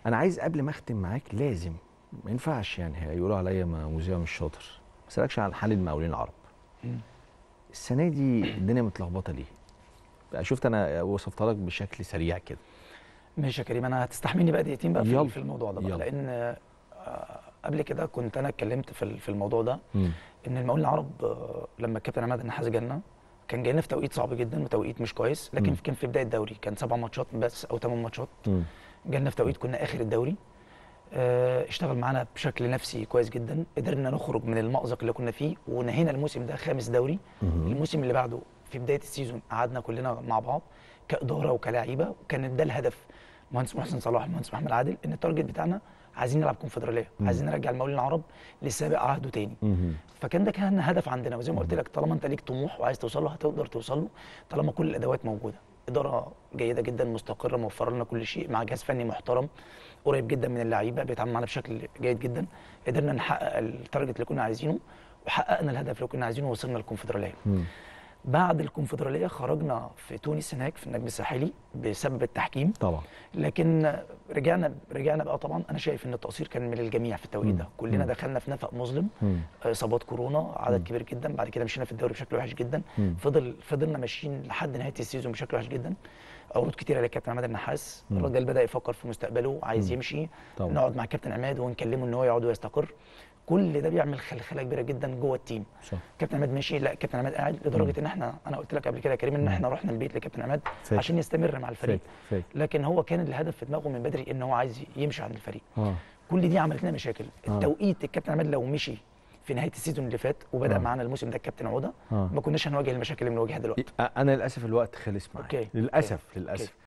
انا عايز قبل ما اختم معاك لازم ما ينفعش يعني هيقولوا عليا ما- مذيع مش شاطر ما اسالكش عن حال المقاولين العرب السنه دي الدنيا متلخبطه ليه بقى شفت انا وصفتها لك بشكل سريع كده ماشي يا كريم انا هتستحملني بقى دقيقتين بقى يلا. في, في الموضوع ده بقى يلا. لان آه، قبل كده كنت انا اتكلمت في ال- في الموضوع ده مم. ان المقاولين العرب آه، لما الكابتن عماد النحاس جالنا كان جاي لنا في توقيت صعب جدا وتوقيت مش كويس لكن مم. كان في بدايه الدوري كان سبع ماتشات بس او ثمان ماتشات مم. جالنا في توقيت كنا اخر الدوري آه، اشتغل معانا بشكل نفسي كويس جدا قدرنا نخرج من المأزق اللي كنا فيه ونهينا الموسم ده خامس دوري مم. الموسم اللي بعده في بدايه السيزون قعدنا كلنا مع بعض كاداره وكلاعيبه وكان ده الهدف مهندس محسن صلاح المهندس محمد عادل ان التارجت بتاعنا عايزين نلعب كونفدراليه مم. عايزين نرجع المقاولين العرب لسابق عهده تاني مم. فكان ده كان هدف عندنا وزي ما قلت لك طالما انت ليك طموح وعايز توصل له هتقدر توصل له طالما كل الادوات موجوده اداره جيده جدا مستقره موفره لنا كل شيء مع جهاز فني محترم قريب جدا من اللعيبه بيتعامل معانا بشكل جيد جدا قدرنا نحقق التارجت اللي كنا عايزينه وحققنا الهدف اللي كنا عايزينه ووصلنا للكونفدراليه مم. بعد الكونفدراليه خرجنا في تونس هناك في النجم الساحلي بسبب التحكيم طبعا لكن رجعنا رجعنا بقى طبعا انا شايف ان التقصير كان من الجميع في التوقيت ده مم. كلنا مم. دخلنا في نفق مظلم مم. اصابات كورونا عدد مم. كبير جدا بعد كده مشينا في الدوري بشكل وحش جدا مم. فضل فضلنا ماشيين لحد نهايه السيزون بشكل وحش جدا عروض كتيره للكابتن عماد النحاس مم. الراجل بدا يفكر في مستقبله عايز مم. يمشي طبعا. نقعد مع الكابتن عماد ونكلمه ان هو يقعد ويستقر كل ده بيعمل خلخله كبيره جدا جوه التيم صح كابتن عماد ماشي لا كابتن عماد قاعد لدرجه ان احنا انا قلت لك قبل كده يا كريم ان مم. احنا رحنا البيت لكابتن عماد فاكر. عشان يستمر مع الفريق فاكر فاكر لكن هو كان الهدف في دماغه من بدري ان هو عايز يمشي عن الفريق اه كل دي عملت لنا مشاكل آه. التوقيت الكابتن عماد لو مشي في نهايه السيزون اللي فات وبدا آه. معانا الموسم ده الكابتن عوده آه. ما كناش هنواجه المشاكل اللي بنواجهها دلوقتي انا للاسف الوقت خلص معايا أوكي. للاسف أوكي. للاسف